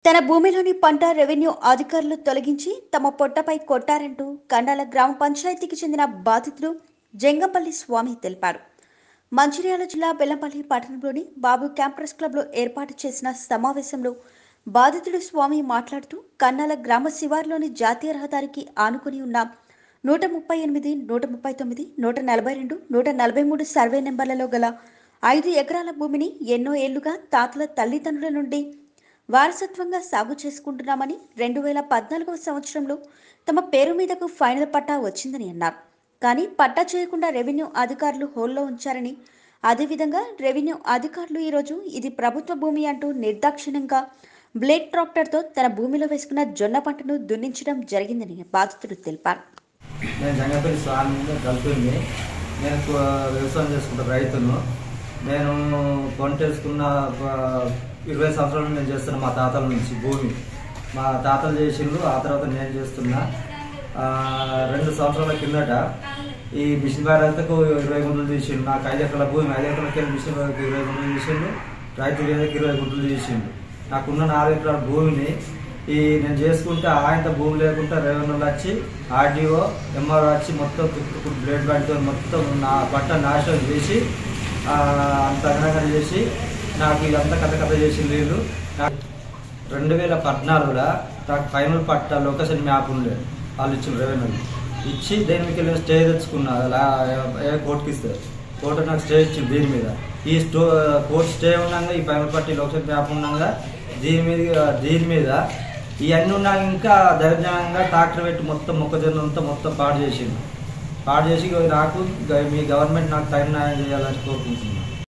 తన భూమిలోని పంట రెవెన్యూ అధికారులు తొలగించి తమ పొట్టపై కొట్టారంటూ కండాల గ్రామ పంచాయతీకి చెందిన బాధితుడు జంగంపల్లి స్వామి తెలిపారు మంచిర్యాల జిల్లా బెల్లంపల్లి పట్టణంలోని బాబు క్యాంపస్ క్లబ్లో ఏర్పాటు చేసిన సమావేశంలో బాధితుడు స్వామి మాట్లాడుతూ కన్నాల గ్రామ శివార్లోని జాతీయ రహదారికి ఆనుకుని ఉన్న నూట ముప్పై ఎనిమిది నూట ముప్పై తొమ్మిది నూట నలభై రెండు నూట నలభై మూడు సర్వే నెంబర్లలో గల ఐదు ఎకరాల భూమిని ఎన్నో ఏళ్లుగా తాతల తల్లిదండ్రుల నుండి వారసత్వంగా సాగు చేసుకుంటున్నామని రెండు వేల పద్నాలుగవ సంవత్సరంలో తమ పేరు మీదకు ఫైనల్ పట్టా వచ్చిందని అన్నారు కానీ పట్టా చేయకుండా రెవెన్యూ అధికారులు హోల్లో ఉంచారని అదేవిధంగా రెవెన్యూ అధికారులు ఈరోజు ఇది ప్రభుత్వ భూమి అంటూ నిర్దాక్షిణ్యంగా బ్లేడ్ ట్రాక్టర్తో తన భూమిలో వేసుకున్న జొన్న పంటను దున్నించడం జరిగిందని బాధితుడు తెలిపారు నేను జంగపల్లి స్వామి కలిపింది నేను కు- వ్యవసాయం చేసుకుంటా రైతును నేను పంట వేసుకున్న ఒక ఇరవై సంవత్సరాలు నేను చేస్తున్నా మా తాతల నుంచి భూమి మా తాతలు చేసిండ్రు ఆ తర్వాత నేను చేస్తున్నా ఆ, రెండు సంవత్సరాల కిందట ఈ మిషన్ భారత్కు ఇరవై గుంటలు తీసిండు నాకు ఐదు ఎకరాల భూమి ఐదు ఎకరాలకి వెళ్ళి మిషన్ భారత్ ఇరవై గుంటలు తీసిండు రైతు వేదకి ఇరవై గుంటలు తీసిండు నాకున్న నాలుగు ఎకరాల భూమిని ఈ నేను చేసుకుంటే ఆయనతో భూమి లేకుండా రెవెన్యూలు వచ్చి ఆర్డీఓ ఎంఆర్ఓ వచ్చి మొత్తం తుప్పుడు బ్లేడ్ బ్యాండ్తో మొత్తం నా బట్ట నాశనం చేసి ఆ, అంత అగ్నంగా చేసి నాకు ఇదంతా కథ కథ చేసి లేదు నాకు రెండు వేల పద్నాలుగులో నాకు ఫైనల్ పట్ట లొకేషన్ మ్యాప్ ఉండే వాళ్ళు ఇచ్చిన రెవెన్యూ ఇచ్చి దేని మీద వెళ్ళి స్టే తెచ్చుకున్నా లా- ఏ కోర్టుకి ఇస్తే కోర్టు నాకు స్టే ఇచ్చింది దీని మీద ఈ స్టో కోర్టు స్టే ఉండగా ఈ ఫైనల్ పట్టి లొకేషన్ మ్యాప్ ఉండగా దీని మీద దీని మీద ఇవన్నీ ఉన్నాక ఇంకా దరిద్రంగా ట్రాక్టర్ పెట్టి మొత్తం మొక్కజొన్న అంతా మొత్తం పాడు చేసింది పాడు చేసి ఇగో నాకు గ- మీ గవర్నమెంట్ నాకు తగిన న్యాయం చేయాలని కోరుకుంటున్నాను